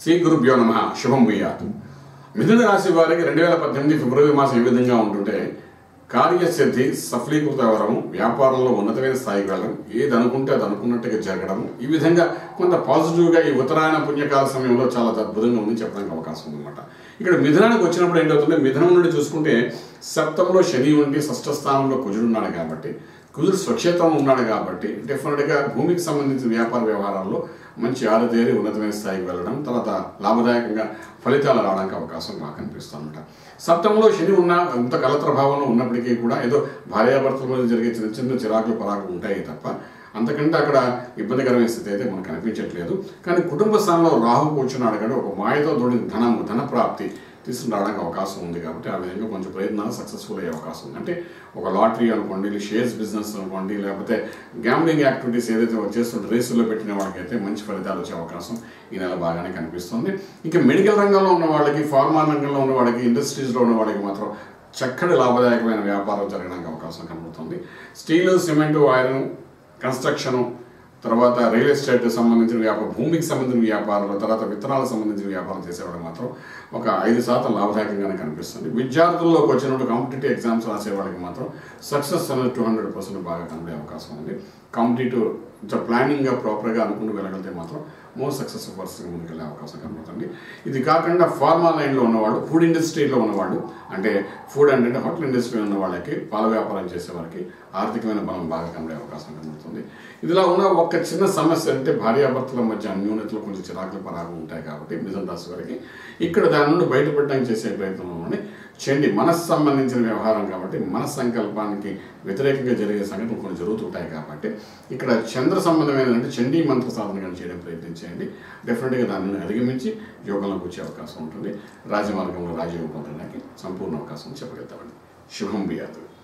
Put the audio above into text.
శ్రీ గురుభ్యో నమ శుభం భూయాత్ మిథున రాశి వారికి రెండు వేల పద్దెనిమిది ఫిబ్రవరి మాసం ఏ విధంగా ఉంటుంటే కార్యసిద్ధి సఫలీకృత అవ్వడం వ్యాపారంలో ఉన్నతమైన స్థాయికి వెళ్ళడం ఏది అనుకుంటే అది అనుకున్నట్టుగా జరగడం ఈ విధంగా కొంత పాజిటివ్గా ఈ ఉత్తరాయణ పుణ్యకాల సమయంలో చాలా అద్భుతంగా ఉంది చెప్పడానికి అవకాశం ఉందన్నమాట ఇక్కడ మిథునానికి వచ్చినప్పుడు ఏంటవుతుంది మిథునం నుండి చూసుకుంటే సప్తంలో శని ఉండి షష్ఠ స్థానంలో కుజుడు ఉన్నాడు కాబట్టి కుజుడు స్వక్షేత్రం ఉన్నాడు కాబట్టి డెఫినెట్గా భూమికి సంబంధించిన వ్యాపార వ్యవహారాల్లో మంచి ఆరుతేరి ఉన్నతమైన స్థాయికి వెళ్ళడం తర్వాత లాభదాయకంగా ఫలితాలు రావడానికి అవకాశం బాగా కనిపిస్తుందన్నమాట సప్తంలో శని ఉన్న అంత కలత ప్రభావంలో ఉన్నప్పటికీ కూడా ఏదో భార్యాభర్తల మధ్య జరిగే చిన్న చిన్న చిరాకులు పరాకులు ఉంటాయి తప్ప అంతకంటే అక్కడ ఇబ్బందికరమైన స్థితి అయితే మనకు కనిపించట్లేదు కానీ కుటుంబ స్థానంలో రాహు కూర్చున్నాడు కానీ ఒక మాయతో తోడిన ధనము ధన ప్రాప్తి తీసుకుని రావడానికి అవకాశం ఉంది కాబట్టి ఆ విధంగా కొంచెం ప్రయత్నాలు సక్సెస్ఫుల్ అయ్యే అవకాశం ఉంది అంటే ఒక లాటరీ అనుకోండి లేదా షేర్స్ బిజినెస్ అనుకోండి లేకపోతే గ్యాంబ్లింగ్ యాక్టివిటీస్ ఏదైతే చేస్తుంటే రేసుల్లో పెట్టిన వాళ్ళకైతే మంచి ఫలితాలు వచ్చే అవకాశం ఈ నెల బాగానే కనిపిస్తుంది ఇంకా మెడికల్ రంగంలో ఉన్న వాళ్ళకి ఫార్మా రంగంలో ఉన్న వాళ్ళకి ఇండస్ట్రీస్లో ఉన్న వాళ్ళకి మాత్రం చక్కటి లాభదాయకమైన వ్యాపారం జరగడానికి అవకాశం కనబడుతుంది స్టీలు సిమెంటు ఐరన్ కన్స్ట్రక్షను తర్వాత రియల్ ఎస్టేట్ సంబంధించిన వ్యాపారం భూమికి సంబంధించిన వ్యాపారాలు తర్వాత విత్తనాలకు సంబంధించిన వ్యాపారం చేసేవాడు మాత్రం ఒక ఐదు శాతం లాభదాయకంగానే కనిపిస్తుంది విద్యార్థుల్లోకి వచ్చినప్పుడు కాంపిటేటివ్ ఎగ్జామ్స్ రాసే వాళ్ళకి మాత్రం సక్సెస్ అనేది టూ హండ్రెడ్ పర్సెంట్ బాగా కనబడే అవకాశం ఉంది కాంపిటేటివ్ ప్లానింగ్గా ప్రాపర్గా అనుకుంటూ వెళ్ళగలిగితే మాత్రం మోర్ సక్సెస్ఫుల్ పర్సన్గా ముందుకెళ్ళే అవకాశం కనబడుతుంది ఇది కాకుండా ఫార్మా లైన్లో ఉన్నవాళ్ళు ఫుడ్ ఇండస్ట్రీలో ఉన్నవాళ్ళు అంటే ఫుడ్ అంటే హోటల్ ఇండస్ట్రీ ఉన్న వాళ్ళకి పాల వ్యాపారం చేసే వాళ్ళకి ఆర్థికమైన బలం బాగా కనబడే అవకాశం కనబడుతుంది ఇదిలా ఉన్న ఒక చిన్న సమస్య అంటే భార్యాభర్తల మధ్య అన్యోన్యతలు కొంచెం చిరాకులు పరాకులు ఉంటాయి కాబట్టి మిథున రాశి వారికి ఇక్కడ దాని నుండి బయటపడడానికి చేసే ప్రయత్నంలోనే చండి మనస్సు సంబంధించిన వ్యవహారం కాబట్టి మన సంకల్పానికి వ్యతిరేకంగా జరిగే సంఘటనలు కొన్ని జరుగుతుంటాయి కాబట్టి ఇక్కడ చంద్ర సంబంధమైన అంటే చండీ మంత్ర సాధన కానీ చేయడం ప్రయత్నించేయండి డెఫినెట్గా దానిని అధిగమించి యోగంలోకి వచ్చే అవకాశం ఉంటుంది రాజమార్గంలో రాజయోగం పొందడానికి సంపూర్ణ అవకాశం చెప్పగలుగుతామండి శుభం బియాదు